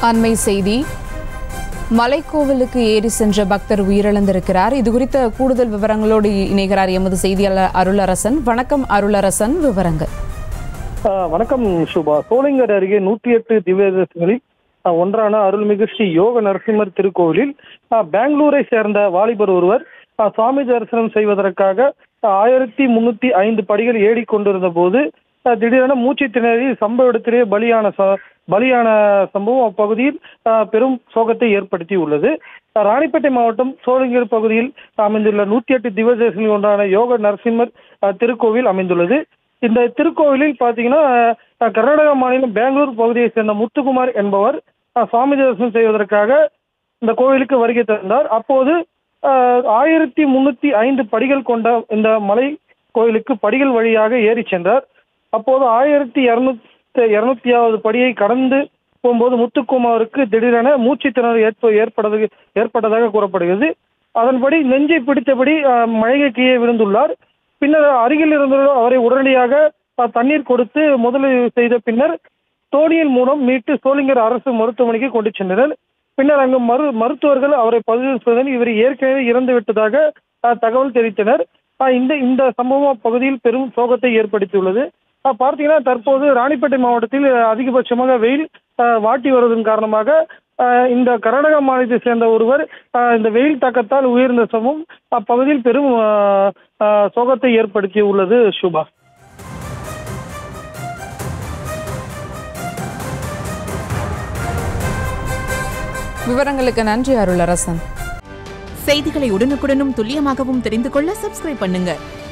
அண்மை செய்தி மலைக்கோவிலுக்கு ஏறி சென்ற பக்தர் உயிரிழந்திருக்கிறார் இது குறித்த கூடுதல் விவரங்களோடு இணைகிறார் எமது செய்தியாளர் அருளரசன் வணக்கம் அருளரசன் விவரங்கள் ஆ, வணக்கம் சுபா சோளிங்கர் அருகே நூற்றி எட்டு திவ்ய தேசங்களில் ஆ, ஒன்றான அருள்மிகு ஸ்ரீ யோக நரசிம்மர் திருக்கோவிலில் ஆ, பெங்களூரை சேர்ந்த வாலிபர் ஒருவர் ஆ, சுவாமி தரிசனம் செய்வதற்காக ஆ, ஆயிரத்தி முன்னூத்தி ஐந்து படிகள் ஏறிக் கொண்டிருந்த போது ஆ, திடீரென மூச்சு திணறி சம்பவ இடத்திலேயே பலியான ச- பலியான சம்பவம் அப்பகுதியில் ஆ, பெரும் சோகத்தை ஏற்படுத்தி உள்ளது ஆ, ராணிப்பேட்டை மாவட்டம் சோளிங்கர் பகுதியில் அமைந்துள்ள நூற்றி எட்டு திவ்ய தேசங்களில் ஒன்றான யோக நரசிம்மர் ஆ, திருக்கோவில் அமைந்துள்ளது இந்த திருக்கோவிலில் பார்த்தீங்கன்னா அஹ், கர்நாடக மாநிலம் பெங்களூர் பகுதியை சேர்ந்த முத்துக்குமார் என்பவர் அஹ், சுவாமி தரிசனம் செய்வதற்காக இந்த கோவிலுக்கு வருகை தந்தார் அப்போது அஹ், ஆயிரத்தி முன்னூத்தி ஐந்து படிகள் கொண்ட இந்த மலை கோயிலுக்கு படிகள் வழியாக ஏறி சென்றார் அப்போது ஆயிரத்தி இருநூத்தி இருநூத்தியாவது படியை கடந்து போகும்போது முத்துக்குமாருக்கு திடீரென மூச்சு திணறல் ஏற்ப ஏற்பட்டது ஏற்பட்டதாக கூறப்படுகிறது அதன்படி நெஞ்சை பிடித்தபடி அஹ், மழையை கீழே விழுந்துள்ளார் பின்னர் அருகில் இருந்தவர்கள் அவரை உடனடியாக அஹ், தண்ணீர் கொடுத்து முதலுதவி செய்த பின்னர் தோணியின் மூலம் மீட்டு சோளிங்கர் அரசு மருத்துவமனைக்கு கொண்டு சென்றனர் பின்னர் அங்கு மரு மருத்துவர்கள் அவரை பதிவு செய்தனர் இவர் ஏற்கனவே இறந்து விட்டதாக அஹ், தகவல் தெரிவித்தனர் அஹ், இந்த இந்த சம்பவம் அப்பகுதியில் பெரும் சோகத்தை ஏற்படுத்தியுள்ளது அஹ், பார்த்தீங்கன்னா தற்போது ராணிப்பேட்டை மாவட்டத்தில் அஹ், அதிகபட்சமாக வெயில் அஹ், வாட்டி வருவதன் காரணமாக அஹ், இந்த கர்நாடக மாநிலத்தை சேர்ந்த ஒருவர் அஹ், இந்த வெயில் தாக்கத்தால் உயர்ந்த சமம் அப்பகுதியில் பெரும் அஹ், அஹ், சோகத்தை ஏற்படுத்தி உள்ளது சுபா விவரங்களுக்கு நன்றி அருளரசன் செய்திகளை உடனுக்குடனும் துல்லியமாகவும் தெரிந்து கொள்ள சப்ஸ்கிரைப் பண்ணுங்க